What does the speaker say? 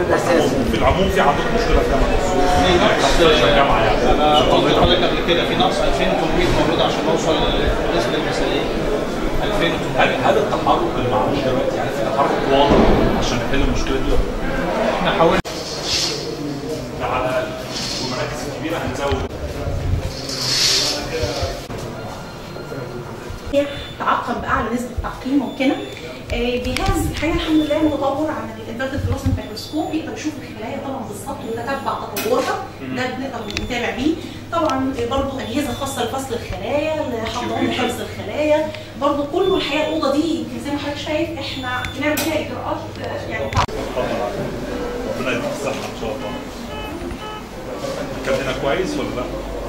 الاساسي في العموم في عندكم مشكله في جامعه السوق في نقص الجامعه يعني انا قلت لحضرتك قبل كده في نقص 2800 موجود عشان نوصل للنسبه المثاليه 2800 هل هل التحرك اللي معمول دلوقتي يعني في تحرك واضح عشان نحل المشكله دي ولا لا؟ احنا حاولنا ده على الاقل والمراكز الكبيره هنزود هي تعقم باعلى نسبه تعقيم ممكنه آه، جهاز الحقيقه الحمد لله متطور عن الانفرتد فلوسنت ميكروسكوب يقدر يشوف الخلايا طبعا بالظبط ويتتبع تطورها ده بنقدر نتابع بيه طبعا برضه اجهزه خاصه لفصل الخلايا لحضان وحفظ الخلايا برضه كله الحقيقه الاوضه دي يمكن زي ما حضرتك شايف احنا بنعمل فيها اجراءات آه، يعني ربنا يديك الصحه ان شاء الله كان هنا كويس ولا لا؟